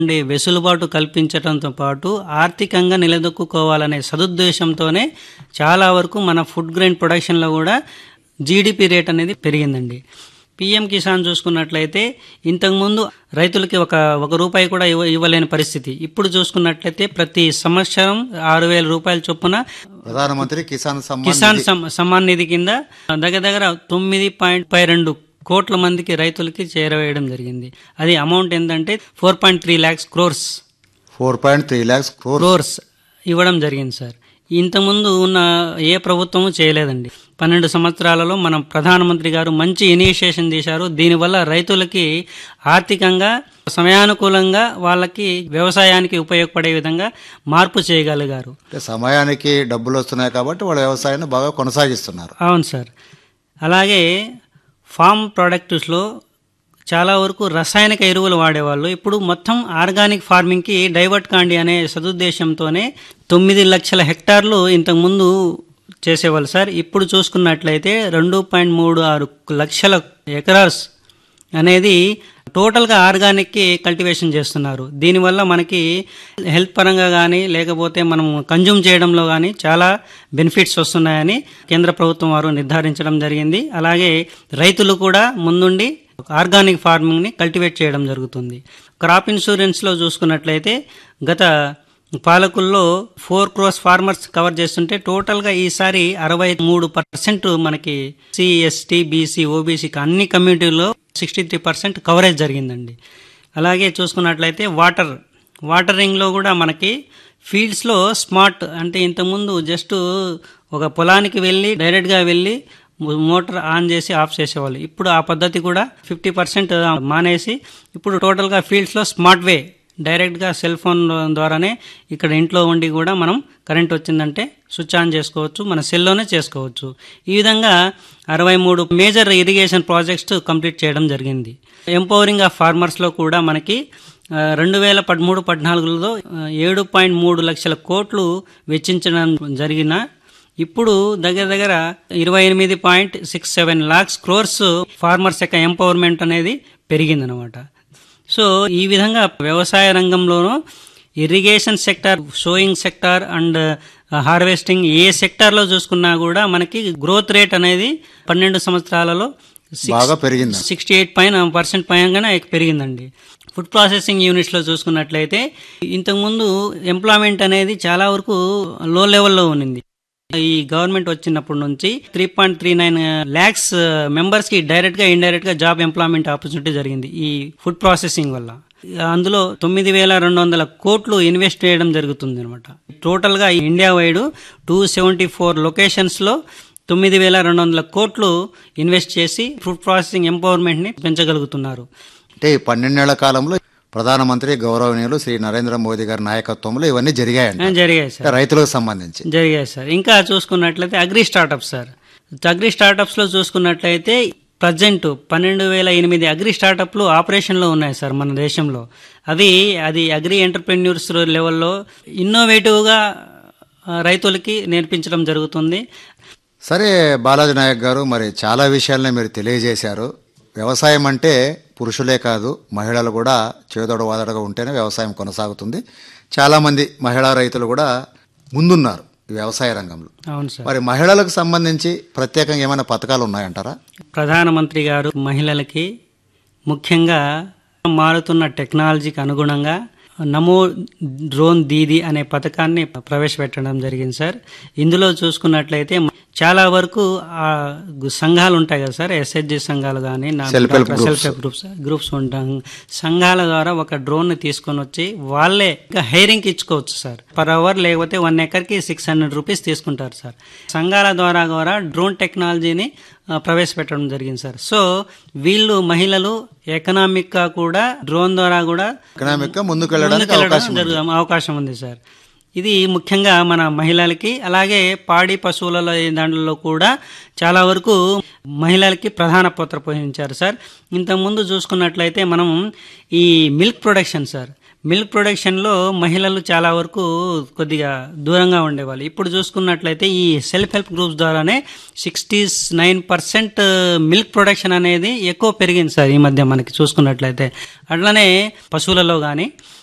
ఉండే వెసులుబాటు కల్పించడంతో పాటు ఆర్థికంగా నిలదొక్కుకోవాలనే సదుద్దేశంతోనే చాలా వరకు మన ఫుడ్ గ్రెయిన్ ప్రొడక్షన్లో కూడా జీడిపి రేట్ అనేది పెరిగిందండి పిఎం కిసాన్ చూసుకున్నట్లయితే ఇంతకుముందు రైతులకి ఒక ఒక రూపాయి కూడా ఇవ్వ ఇవ్వలేని పరిస్థితి ఇప్పుడు చూసుకున్నట్లయితే ప్రతి సంవత్సరం ఆరు వేల రూపాయల చొప్పున ప్రధానమంత్రి కిసాన్ సమ్మాన్ కిసాన్ నిధి. సమ్- సమ్మాన్ నిధి కింద దగ్గర దగ్గర తొమ్మిది పాయింట్ పై రెండు కోట్ల మందికి రైతులకి చేరవేయడం జరిగింది అది అమౌంట్ ఏంటంటే four point three lakhs crores four point three lakhs crore crores ఇవ్వడం జరిగింది సార్ ఇంతకుముందు ఉన్న ఏ ప్రభుత్వము చేయలేదండి పన్నెండు సంవత్సరాలలో మన ప్రధానమంత్రి గారు మంచి ఇనిషియేషన్ తీశారు దీనివల్ల రైతులకి ఆర్థికంగా సమయానుకూలంగా వాళ్ళకి వ్యవసాయానికి ఉపయోగపడే విధంగా మార్పు చేయగలిగారు అంటే సమయానికి డబ్బులు వస్తున్నాయి కాబట్టి వాళ్ళ వ్యవసాయాన్ని బాగా కొనసాగిస్తున్నారు అవును సార్ అలాగే ఫామ్ ప్రోడక్ట్స్లో చాలా వరకు రసాయనిక ఎరువులు వాడేవాళ్ళు ఇప్పుడు మొత్తం ఆర్గానిక్ ఫార్మింగ్కి డైవర్ట్ కాండి అనే సదుద్దేశంతోనే తొమ్మిది లక్షల హెక్టార్లు ఇంతకుముందు చేసేవాళ్ళు సార్ ఇప్పుడు చూసుకున్నట్లయితే రెండు పాయింట్ మూడు ఆరు లక్షల ఎకరాస్ అనేది టోటల్గా ఆర్గానిక్కి కల్టివేషన్ చేస్తున్నారు దీనివల్ల మనకి హెల్త్ పరంగా కానీ లేకపోతే మనం కన్జ్యూమ్ చేయడంలో కానీ చాలా బెనిఫిట్స్ వస్తున్నాయని కేంద్ర ప్రభుత్వం వారు నిర్ధారించడం జరిగింది అలాగే రైతులు కూడా ముందుండి ఆర్గానిక్ ఫార్మింగ్ని కల్టివేట్ చేయడం జరుగుతుంది క్రాప్ ఇన్సూరెన్స్లో చూసుకున్నట్లయితే గత పాలకుల్లో ఫోర్ క్రోస్ ఫార్మర్స్ కవర్ చేస్తుంటే టోటల్గా ఈసారి అరవై మూడు పర్సెంట్ మనకి సిఎస్టీ బీసీ ఓబీసీకి అన్ని కమ్యూనిటీల్లో సిక్స్టీ త్రీ పర్సెంట్ కవరేజ్ జరిగిందండి అలాగే చూసుకున్నట్లయితే వాటర్ వాటరింగ్లో కూడా మనకి ఫీల్డ్స్లో స్మార్ట్ అంటే ఇంతకుముందు జస్ట్ ఒక పొలానికి వెళ్ళి డైరెక్ట్గా వెళ్ళి మోటార్ ఆన్ చేసి ఆఫ్ చేసేవాళ్ళు ఇప్పుడు ఆ పద్ధతి కూడా ఫిఫ్టీ పర్సెంట్ మానేసి ఇప్పుడు టోటల్గా ఫీల్డ్స్లో స్మార్ట్ వే డైరెక్ట్గా సెల్ ఫోన్ ద్వారానే ఇక్కడ ఇంట్లో ఉండి కూడా మనం కరెంట్ వచ్చిందంటే స్విచ్ ఆన్ చేసుకోవచ్చు మన సెల్లోనే చేసుకోవచ్చు ఈ విధంగా అరవై మూడు మేజర్ ఇరిగేషన్ ప్రాజెక్ట్స్ కంప్లీట్ చేయడం జరిగింది ఎంపవరింగ్ ఆఫ్ ఫార్మర్స్లో కూడా మనకి ఆ, రెండు వేల పదమూడు పద్నాలుగులో ఆ, ఏడు పాయింట్ మూడు లక్షల కోట్లు వెచ్చించడం జరిగిన ఇప్పుడు దగ్గర దగ్గర ఇరవై ఎనిమిది point six seven lakhs crores farmers యొక్క ఎంపవర్మెంట్ అనేది పెరిగిందనమాట సో ఈ విధంగా వ్యవసాయ రంగంలోనూ irrigation sector showing sector and harvesting ఏ సెక్టార్లో చూసుకున్నా కూడా మనకి గ్రోత్ రేట్ అనేది పన్నెండు సంవత్సరాలలో బాగా పెరిగింది సిక్స్టీ ఎయిట్ పైన పర్సెంట్ పైనగానే పెరిగిందండి ఫుడ్ ప్రాసెసింగ్ యూనిట్స్లో చూసుకున్నట్లయితే ఇంతకుముందు ఎంప్లాయ్మెంట్ అనేది చాలా వరకు లో లెవెల్లో ఉన్నింది ఈ గవర్నమెంట్ వచ్చినప్పటి నుంచి three point three nine lakhs మెంబర్స్కి డైరెక్ట్గా ఇండైరెక్ట్గా జాబ్ ఎంప్లాయ్మెంట్ ఆపర్చునిటీ జరిగింది ఈ ఫుడ్ ప్రాసెసింగ్ వల్ల అందులో తొమ్మిది వేల రెండు వందల కోట్లు ఇన్వెస్ట్ చేయడం జరుగుతుంది అనమాట టోటల్గా India wide two seventy four లొకేషన్స్లో తొమ్మిది వేల రెండు వందల కోట్లు ఇన్వెస్ట్ చేసి ఫుడ్ ప్రాసెసింగ్ ఎంపవర్మెంట్ని పెంచగలుగుతున్నారు అంటే ఈ పన్నెండేళ్ల కాలంలో ప్రధానమంత్రి గౌరవనీయులు శ్రీ నరేంద్ర మోదీ గారి నాయకత్వంలో ఇవన్నీ జరిగాయండి ఆ, జరిగాయి సార్ అంటే రైతులకు సంబంధించి జరిగాయి సార్ ఇంకా చూసుకున్నట్లయితే అగ్రి స్టార్టప్స్ సార్ అగ్రి స్టార్టప్స్లో చూసుకున్నట్లయితే ప్రజెంట్ పన్నెండు వేల ఎనిమిది అగ్రి స్టార్టప్లు ఆపరేషన్లో ఉన్నాయి సార్ మన దేశంలో అవి అది అగ్రి ఎంటర్ప్రెన్యూర్స్ లెవెల్లో ఇన్నోవేటివ్గా ఆ, రైతులకి నేర్పించడం జరుగుతుంది సరే బాలాజీ నాయక్ గారు మరి చాలా విషయాలనే మీరు తెలియజేశారు వ్యవసాయం అంటే పురుషులే కాదు మహిళలు కూడా చేదోడు వాదడగా ఉంటేనే వ్యవసాయం కొనసాగుతుంది చాలామంది మహిళా రైతులు కూడా ముందున్నారు ఈ వ్యవసాయ రంగంలో అవును సార్ మరి మహిళలకు సంబంధించి ప్రత్యేకంగా ఏమైనా పథకాలు ఉన్నాయంటారా ప్రధానమంత్రి గారు మహిళలకి ముఖ్యంగా మారుతున్న టెక్నాలజీకి అనుగుణంగా నమో డ్రోన్ దీది అనే పథకాన్ని ప్రవేశపెట్టడం జరిగింది సార్ ఇందులో చూసుకున్నట్లయితే చాలా వరకు ఆ సంఘాలు ఉంటాయి కదా సార్ ఎస్హెచ్జి సంఘాలు కానీ Self help groups. Self help groups groups ఉంటాం సంఘాల ద్వారా ఒక డ్రోన్ ని తీసుకొని వచ్చి వాళ్ళే ఇంకా హైరింగ్ ఇచ్చుకోవచ్చు సార్ పర్ అవర్ లేకపోతే వన్ ఎకర్కి సిక్స్ హండ్రెడ్ రూపీస్ తీసుకుంటారు సార్ సంఘాల ద్వారా కూడా డ్రోన్ టెక్నాలజీని ఆ, ప్రవేశపెట్టడం జరిగింది సార్ సో వీళ్ళు మహిళలు ఎకనామిక్ గా కూడా డ్రోన్ ద్వారా కూడా ఎకనామిక్ గా ముందుకు వెళ్ళడానికి ముందుకెళ్ళడం అవకాశం ఉంది. జరుగు- అవకాశం ఉంది సార్ ఇది ముఖ్యంగా మన మహిళలకి అలాగే పాడి పశువుల దాంట్లో కూడా చాలా వరకు మహిళలకి ప్రధాన పాత్ర పోషించారు సార్ ఇంతకుముందు చూసుకున్నట్లయితే మనం ఈ మిల్క్ ప్రొడక్షన్ సార్ మిల్క్ ప్రొడక్షన్లో మహిళలు చాలా వరకు కొద్దిగా దూరంగా ఉండేవాళ్ళు ఇప్పుడు చూసుకున్నట్లయితే ఈ సెల్ఫ్ హెల్ప్ గ్రూప్స్ ద్వారానే sixty nine percent milk production అనేది ఎక్కువ పెరిగింది సార్ ఈ మధ్య మనకి చూసుకున్నట్లయితే అట్లనే పశువులలో కానీ